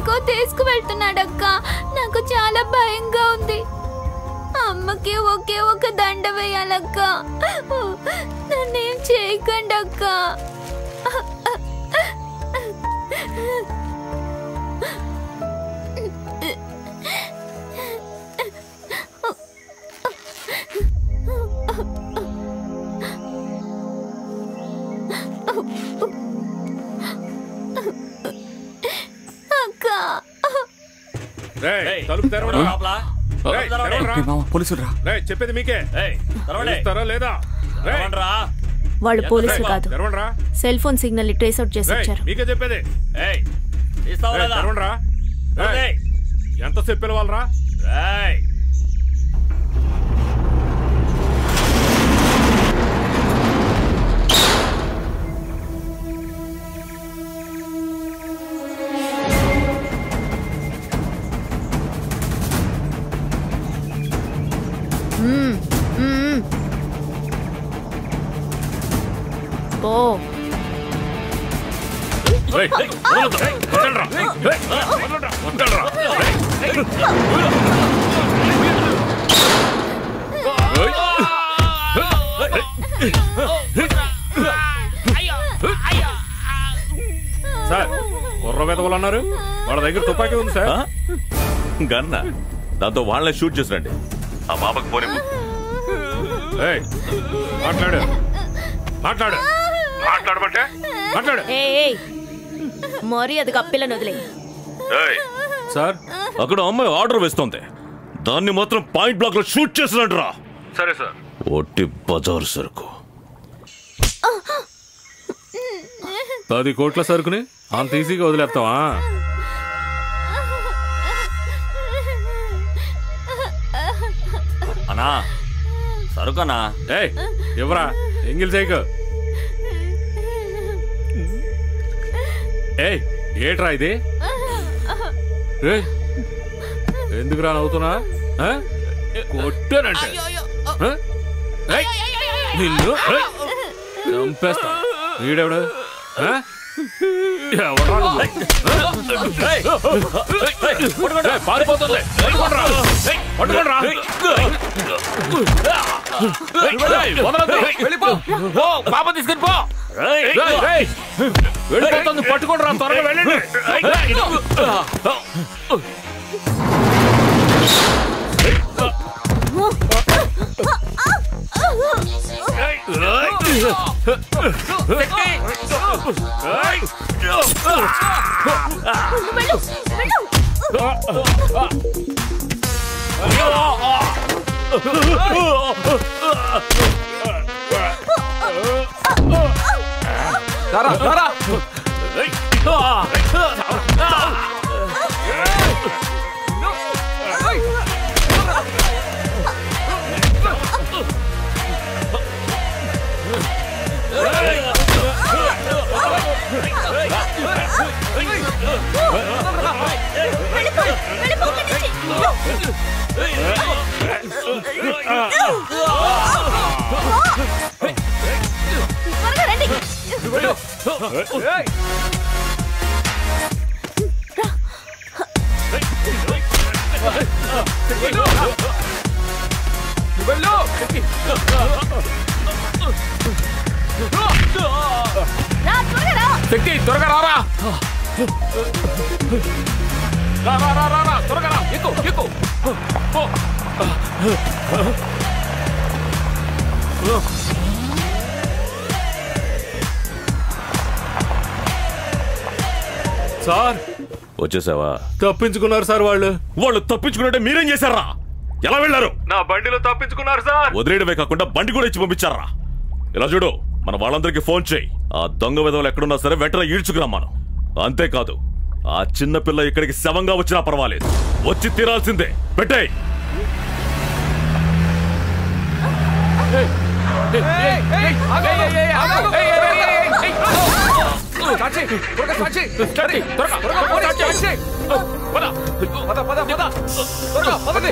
ఎక్కడికో తీసుకువెళ్తున్నాడక్క నాకు చాలా భయంగా ఉంది అమ్మకి ఒకే ఒక దండ వేయాలక్క నన్నేం చేయకండి అక్క అక్క రేయ్, తలుపు తెరవడా లోపల. రేయ్, తలుపు తెరవండి. తెరవరా? పోలీసులు రా రేయ్, చెప్పేది మీకే ఏయ్, తెరవండి. ఇస్తారా లేదా రేయ్, తెరవండిరా. వాళ్ళు పోలీసులు రేయ్, కాదు తెరవండిరా. Cell phone signal trace out చేసి రేయ్, వచ్చారు మీకే చెప్పేది ఏయ్, తీస్తావా రేయ్, లేదా? తెరవండిరా. రేయ్, ఏయ్, ఎంతసేపు పిలవాలరా ఏయ్. ఓ రేయ్, రేయ్, వదలొద్దు. రేయ్, వదలరా. రేయ్, రేయ్, వదలరా. వదలరా. రేయ్, సార్ కుర్ర వెదవలు అన్నారు వాళ్ళ దగ్గర తుపాకీ ఉంది సార్ ఆ? గన్నా దాంతో వాళ్ళని షూట్ చేసిరండి ఆ పాపకు పోనీ ఏయ్, మాట్లాడు మాట్లాడు మాట్లాడమంటే మాట్లాడు ఏ మరీ అది కప్పిల్లని వదిలే ఏయ్, సార్ అక్కడ అమ్మాయి ఆర్డర్ వేస్తోంది దాన్ని మాత్రం పాయింట్ బ్లాక్ లో షూట్ చేసినట్రా సరే సార్ ఒట్టి బజారు సరుకు పది కోట్ల సరుకుని అంత ఈజీగా వదిలేస్తావా అన్నా సరుకన్నా ఏయ్ ఇవ్వరా ఎంగిల్ చేయకు ఏయ్ ఏట్రా ఇది ఏయ్, ఎందుకురా నవ్వుతున్నా ఆ? కొట్టానంటే ఆ? ఏయ్, నిన్ను ఏయ్, చంపేస్తా వీడెవడు ఆ? ఎవడ్రా నువ్వు? ఏయ్, పారిపోతుంది పట్టుకోండ్రా. ఏయ్, పట్టుకోండ్రా. ఏయ్, వదలొద్దు. పాప తీసుకుని పో ఏయ్, ఏయ్, వెళ్ళిపోతుంది పట్టుకోండి త్వరగా వెళ్ళండి ఏయ్, రారా రారా త్వరగా రండి వెళ్ళు రా త్వరగా రా శక్తి త్వరగా రారా రా రా రా రా రా త్వరగా రా ఎక్కు ఎక్కు పో సార్ వచ్చేసావా తప్పించుకున్నారు సార్ వాళ్ళు వాళ్ళు తప్పించుకున్నట్టే మీరేం చేశారా ఎలా వెళ్ళారు నా బండిలో తప్పించుకున్నారు సార్ వదిలేయడమే కాకుండా బండి కూడా ఇచ్చి పంపించారా ఇలా చూడు మన వాళ్ళందరికీ ఫోన్ చేయి ఆ దొంగ విధవలు ఎక్కడున్నా సరే వెంటనే ఈడ్చుకురమ్మాను అంతేకాదు ఆ చిన్న పిల్ల ఇక్కడికి శవంగా వచ్చినా పర్వాలేదు వచ్చి తీరాల్సిందే పెట్టేయ్ సాక్షి త్వరగా సాక్షి సాక్షి త్వరగా త్వరగా పోనీ, సాక్షి పద పద పద పద త్వరగా పదండి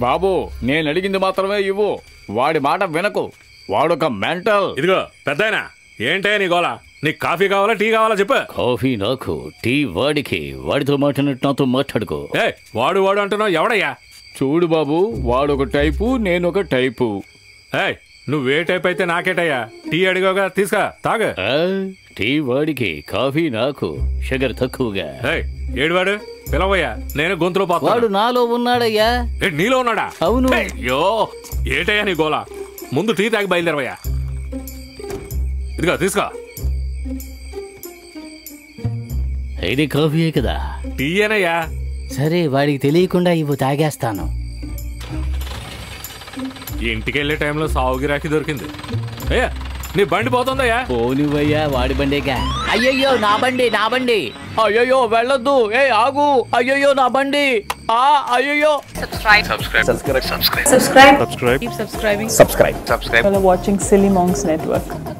బాబు నేను అడిగింది మాత్రమే ఇవ్వు వాడి మాట వినకు వాడొక మెంటల్ ఇదిగో పెద్దాయన ఏంటే నీ గోల నీకు కాఫీ కావాలా టీ కావాలా చెప్పు కాఫీ నాకు టీ వాడికి వాడితో మాట్లాడినట్టు నాతో మాట్లాడుకో ఏ వాడు వాడు అంటున్నావు ఎవడయ్యా చూడు బాబు వాడొక టైపు నేనొక టైపు ఏ నువ్వే టైప్ అయితే నాకేటయ్యా టీ అడిగావుగా తీసుకా తాగు ఆ, టీ వాడికి కాఫీ నాకు షుగర్ తక్కువగా ఏ ఏడువాడు పిలవయ్యా నేను గొంతులో వాడు పోతాడు నాలో ఉన్నాడయ్యా ఏ నీలో ఉన్నాడా అవును. ఏ, అయ్యో ఏటయ్యా నీ గోల ముందు టీ తాగి బయలుదేరవయ్యా ఇదిగో తీసుకో ఇది కాఫీయే కదా టీ ఏనయ్యా సరే వాడికి తెలియకుండా ఇవ్వు తాగేస్తాను ఇంటికి వెళ్ళే టైంలో సావు గిరాకీ దొరికింది అయ్యా నీ బండి పోతుందయ్యా పోనివయ్యా వాడి బండేగా అయ్యయ్యో నా బండి నా బండి అయ్యయ్యో వెళ్ళొద్దు ఏ ఆగు అయ్యయ్యో నా బండి ఆ అయ్యయ్యో Subscribe. Keep subscribing. Subscribe. While watching Silly Monks Network.